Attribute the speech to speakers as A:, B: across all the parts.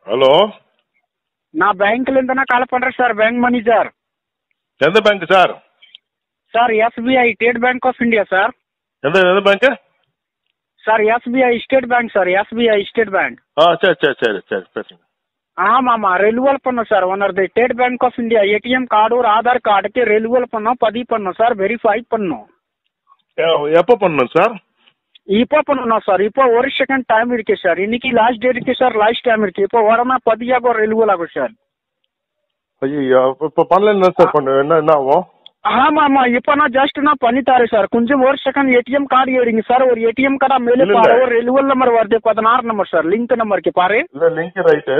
A: Hello
B: நான் பேங்க்ல இருந்து கால் பண்றேன் சார் பேங்க் மேனேஜர்
A: எந்த bank sir
B: sir SBI State Bank of India sir
A: எந்த எந்த bank
B: sir SBI State Bank sir SBI State Bank
A: ஆ சரி சரி சரி சரி பேசுங்க
B: ஆமா ஆமா ரெனுவல் பண்ணோம் சார் ஒன்னது State Bank of India ATM card ஒரு ஆதார் கார்டுக்கு ரெனுவல் பண்ணோம் பதிவு பண்ணோம் சார் வெரிஃபை பண்ணோம்
A: எ- எப்போ பண்ணணும் சார்
B: இப்போ பண்ணணும் சார் இப்போ ஒரு செகண்ட் டைம் இருக்கு சார் இன்னைக்கு லாஸ்ட் டேட் இருக்கு சார் லாஸ்ட் டைம் இருக்கு இப்போ உடனே பதியாக ரெனுவல் ஆகும் சார்
A: ஐயோ இப்போ பண்ணல என்ன சார் பண்ணு என்ன என்ன ஆகும்
B: ஆமா ஆமா இப்போ நான் ஜஸ்ட் நான் பண்ணி தரேன் சார் கொஞ்சம் ஒரு செகண்ட் ஏடிஎம் கார்டு எடுங்க சார் ஒரு ஏடிஎம் கார்டா மேலே
A: இல்ல,
B: பாரு
A: இல்ல.
B: ஒரு ரெனுவல் நம்பர் வருது பதினாறு நம்பர் சார் லிங்க் நம்பருக்கு பாரு
A: இல்லை லிங்க் ரைட்டு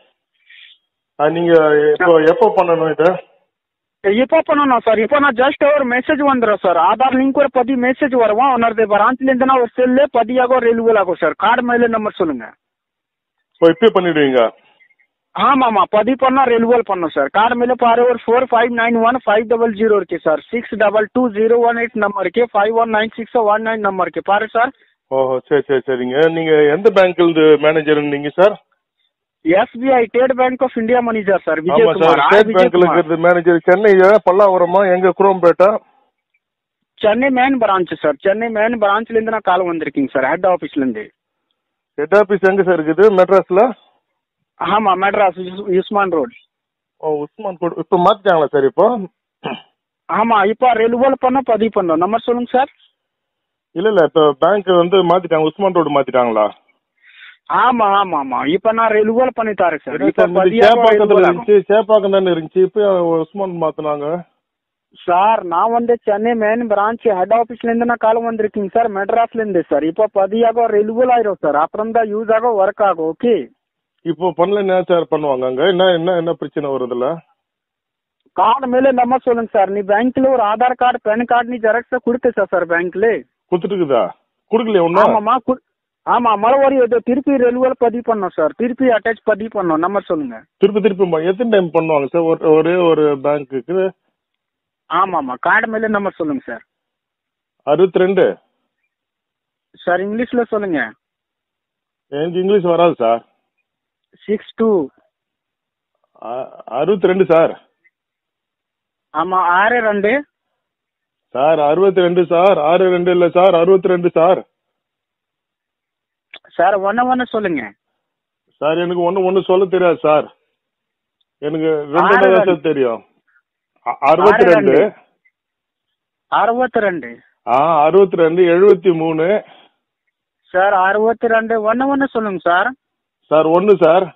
A: நீங்க இப்போ எப்போ பண்ணணும் இது
B: இப்போ பண்ணணும் சார் இப்போ நான் ஜஸ்ட் ஒரு மெசேஜ் வந்துடும் சார் ஆதார் லிங்க் ஒரு பதி மெசேஜ் வரும் உன்னது பிரான்ச்ல இருந்து நான் ஒரு செல்லு பதியாக ரெனுவல் ஆகும் சார் கார்டு மேலே நம்பர் சொல்லுங்க
A: இப்போ இப்போ பண்ணிடுவீங்க
B: ஆமா ஆமா பதிவு பண்ணா ரெனுவல் பண்ணும் சார் கார்டு மேலே பாரு ஒரு four five nine one five double zero இருக்கு sir six double two zero one eight number இருக்கு five one nine six one nine number இருக்கு பாரு சார்
A: ஓஹோ சரி சரி சரிங்க நீங்க எந்த பேங்க்ல மேனேஜர் நீங்க sir
B: SBI State Bank of India manager sir
A: ஆமா சார்
B: விஜயகுமார் ஆர்
A: ஸ்டேட் பேங்க்ல
B: விஜயகுமார்
A: இருக்கிறது மேனேஜர் சென்னையா பல்லாவரமா எங்க குரோம்பேட்டா
B: Chennai main branch sir Chennai main பிரான்ச்ல இருந்து நான் கால் வந்திருக்கீங்க சார் ஹெட் ஆஃபீஸ்ல இருந்து
A: ஹெட் ஆபீஸ் எங்க சார் இருக்குது மெட்ராஸ்ல
B: ஆமா மெட்ராஸ் யுஸ்- யுஸ்மான் ரோட்
A: ஓ உஸ்மான் கோட் இப்போ மாத்திட்டாங்களா சார் இப்போ
B: ஆமா இப்போ ரெனுவல் பண்ண பதிவு பண்ணோம் நம்பர் சொல்லுங்க சார்
A: இல்ல இல்ல இப்போ பேங்க் வந்து மாத்திட்டாங்க உஸ்மான் ரோடு மாத்திட்டாங்களா
B: ஆமா ஆமா ஆமா இப்போ நான் ரெனுவல் பண்ணி தரேன் சார்
A: சரி
B: இப்போ
A: சார் இது
B: பதியாக
A: சேப்பாக்கத்துல
B: renewal ஆகும்.
A: இருந்துச்சு சேப்பாக்கம் தானே இருந்துச்சு இப்போ உஸ்மான் மாத்தினாங்க
B: சார் நான் வந்து சென்னை மெயின் பிரான்ச் ஹெட் ஆஃபீஸ்ல இருந்து நான் கால் வந்திருக்கீங்க சார் மெட்ராஸ்ல இருந்து சார் இப்போ பதியாக ரெனுவல் ஆயிரும் சார் அப்புறம் தான் யூஸ் ஆகும் ஒர்க் ஆகும் ஓகே
A: இப்போ பண்ணல என்ன சார் பண்ணுவாங்க அங்க என்ன என்ன என்ன பிரச்சனை வருதுல்ல
B: கார்டு மேலே நம்பர் சொல்லுங்க சார் நீ பேங்க்ல ஒரு ஆதார் கார்டு பேன் கார்டு நீ ஜெராக்ஸ் கொடுத்த சார் பேங்க்ல
A: குடுத்துட்டுக்குதா குடுக்கலையா ஒன்னும்
B: ஆமாம்மா கு- ஆமா மறுபடியும் இது திருப்பி ரெனுவல் பதிவு பண்ணோம் சார் திருப்பி அட்டாச் பதிவு பண்ணோம் நம்பர் சொல்லுங்க
A: திருப்பி திருப்பி ம- எத்தனை டைம் பண்ணுவாங்க சார் ஒரு ஒரே ஒரு பேங்க்குக்கு
B: ஆமாம்மா கார்டு மேலே நம்பர் சொல்லுங்க சார்
A: அறுபத்தி ரெண்டு
B: சார் இங்கிலீஷ்ல சொல்லுங்க
A: எனக்கு இங்கிலீஷ் வராது சார்
B: சிக்ஸ் டூ
A: அறுபத்தி ரெண்டு சார்
B: ஆமா ஆறு ரெண்டு
A: சார் அறுபத்தி ரெண்டு சார் ஆறு ரெண்டு இல்ல சார் அறுபத்தி ரெண்டு சார்
B: சார் ஒன்னு ஒன்னு சொல்லுங்க
A: சார் எனக்கு ஒண்ணு ஒண்ணு சொல்ல தெரியாது சார் எனக்கு ரெண்டு
B: ஆறு
A: தான்
B: ரெண்டு.
A: சார் தெரியும் அ- அறுபத்தி
B: ஆறு
A: ரெண்டு
B: ரெண்டு. அறுபத்தி ரெண்டு
A: ஆ அறுபத்தி ரெண்டு எழுபத்தி மூணு
B: சார் அறுபத்தி ரெண்டு ஒன்னு ஒன்னு சொல்லுங்க சார்
A: சார் ஒன்று சார்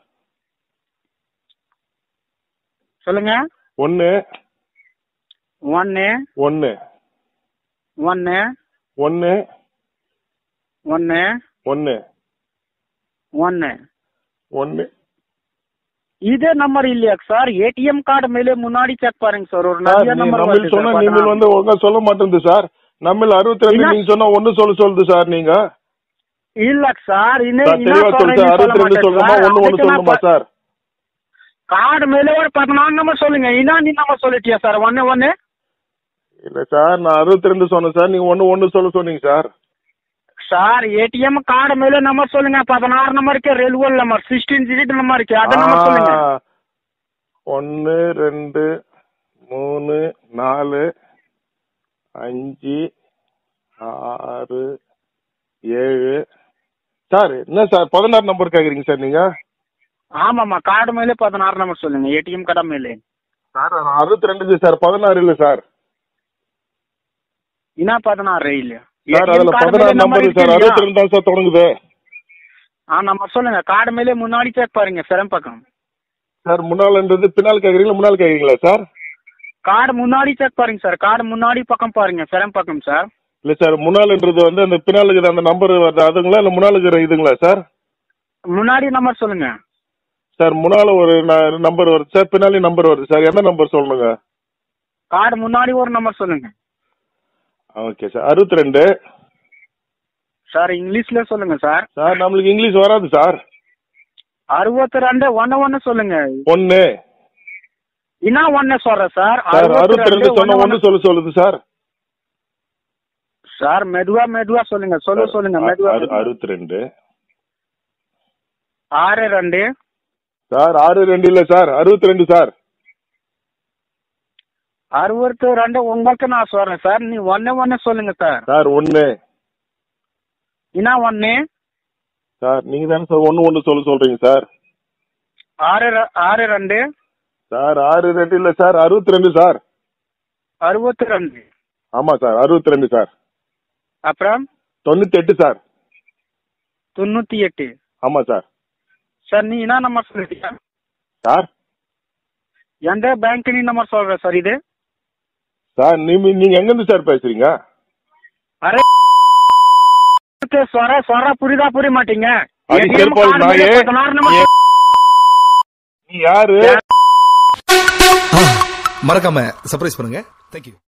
B: சொல்லுங்க
A: ஒன்று
B: ஒன்னு
A: ஒன்று
B: ஒன்னு
A: ஒன்று
B: ஒன்னு
A: ஒன்று
B: ஒன்னு
A: ஒன்று
B: இதே நம்பர் இல்லையா சார் ஏடிஎம் கார்டு மேலே முன்னாடி செக் பாருங்க சார் ஒரு
A: சார்
B: நிறைய
A: நீ
B: நம்பர்
A: நம்ம
B: வருது
A: சொன்னா
B: சார்,
A: நீங்கள்
B: பதினாறு.
A: வந்து ஒழுங்கா சொல்ல மாட்டேங்குது சார் நம்ம அறுபத்தி ரெண்டு
B: இல்ல.
A: நீங்க சொன்னா ஒன்று சொல்ல சொல்லுது சார் நீங்க
B: இல்ல சார் இன்னும்
A: சார்
B: என்ன
A: தெளிவா சொல்லு
B: சொல்றீங்க
A: சார் அறுபத்தி ரெண்டு
B: சொல்ல
A: சொல்லணுமா
B: மாட்டேன்
A: ஒன்று ஒன்று
B: அதுக்கு நான்
A: சொல்லணுமா
B: ப-
A: சார்
B: கார்டு மேலே ஒரு பதினாறு நம்பர் சொல்லுங்க என்ன நீ நம்பர் சொல்லிட்டியா சார் ஒன்னு ஒன்னு
A: இல்ல சார் நான் அறுபத்தி ரெண்டு சொன்னேன் சார் நீங்க ஒன்று ஒன்று சொல்ல சொன்னீங்க சார்
B: சார் ஏடிஎம் கார்டு மேலே நம்பர் சொல்லுங்க பதினாறு நம்பருக்கு renewal number sixteen digit number இருக்கு அது நம்பர் சொல்லுங்க
A: ஒன்று ரெண்டு மூணு நாலு அஞ்சு ஆறு ஏழு சார் என்ன சார் பதினாறு நம்பர் கேட்குறீங்க சார் நீங்க
B: ஆமாம்மா கார்டு மேலே பதினாறு நம்பர் சொல்லுங்க ஏடிஎம் கடை மேலே
A: சார் அறுபத்தி ரெண்டு சார் பதினாறு இல்லை சார்
B: என்ன பதினாறு இல்லையா
A: சார்
B: ATM
A: அதுல
B: card
A: பதினாறு
B: மேலே
A: நம்பர்
B: இருக்கு
A: சார்
B: இல்லையா?
A: அறுபத்தி ரெண்டு தான் சார் தொடங்குது
B: ஆ நம்பர் சொல்லுங்க கார்டு மேலே முன்னாடி செக் பாருங்க சிரம் பக்கம்
A: சார் முன்னால்ன்றது பின்னால் கேட்குறீங்களா முன்னால் கேட்குறீங்களா சார்
B: கார்டு முன்னாடி செக் பாருங்க சார் கார்டு முன்னாடி பக்கம் பாருங்க சிரம் பக்கம் சார்
A: இல்லை சார் முன்னால்ன்றது வந்து அந்த பின்னால் இருக்கிற அந்த நம்பர் வருது அதுங்களா இல்லை முன்னால் இருக்கிற இதுங்களா சார்
B: முன்னாடி நம்பர் சொல்லுங்க
A: சார் முன்னால ஒரு நம்பர் வருது சார் பின்னாலே நம்பர் வருது சார் எந்த நம்பர் சொல்லணுங்க
B: கார்டு முன்னாடி ஒரு நம்பர் சொல்லுங்க
A: ஓகே சார் அறுபத்தி ரெண்டு
B: சார் இங்கிலீஷ்ல சொல்லுங்க சார்
A: சார் நம்மளுக்கு இங்கிலீஷ் வராது சார்
B: அறுபத்தி ரெண்டு ஒன்னு ஒன்னு சொல்லுங்க
A: ஒன்று
B: என்ன ஒன்னு சொல்றேன் சார்
A: சார் அறுபத்தி ரெண்டு சொன்ன
B: ஒண்ணு
A: ஒன்று சொல்ல சொல்லுது சார்
B: சார் மெதுவா மெதுவா சொல்லுங்க சொல்ல சொல்லுங்க மெதுவா
A: அறு- அறுபத்தி ரெண்டு
B: ஆறு ரெண்டு
A: சார் ஆறு ரெண்டு இல்ல சார் அறுபத்தி ரெண்டு சார்
B: அறுபத்து ரெண்டு உங்களுக்கு நான் சொல்றேன் சார் நீ ஒன்னே ஒன்னே சொல்லுங்க சார்
A: சார் ஒன்னு
B: என்ன ஒன்னு
A: சார் நீங்க தானே சார் ஒன்னு ஒன்னு சொல்ல சொல்றீங்க சார்
B: ஆறு ர- ஆறு ரெண்டு
A: சார் ஆறு ரெண்டு இல்ல சார் அறுபத்தி ரெண்டு சார்
B: அறுபத்தி ரெண்டு
A: ஆமா சார் அறுபத்தி ரெண்டு சார்
B: அப்புறம்
A: தொண்ணூத்தி எட்டு சார்
B: தொண்ணூத்தி எட்டு
A: ஆமா சார்
B: சார் நீ என்ன நம்பர் சொல்றீங்க
A: சார்
B: எந்த பேங்க் நீ நம்பர் சொல்ற சார் இது
A: சார் நீங்க நீங்க எங்க இருந்து சார் பேசுறீங்க
B: அரே சொர சொர புரியுதா புரிய மாட்டீங்க
A: அது
B: ATM
A: செருப்பால்
B: card
A: நாயே.
B: மேல பதினாறு number
A: நீ யாரு
C: மறக்காம சர்ப்ரைஸ் பண்ணுங்க தேங்க்யூ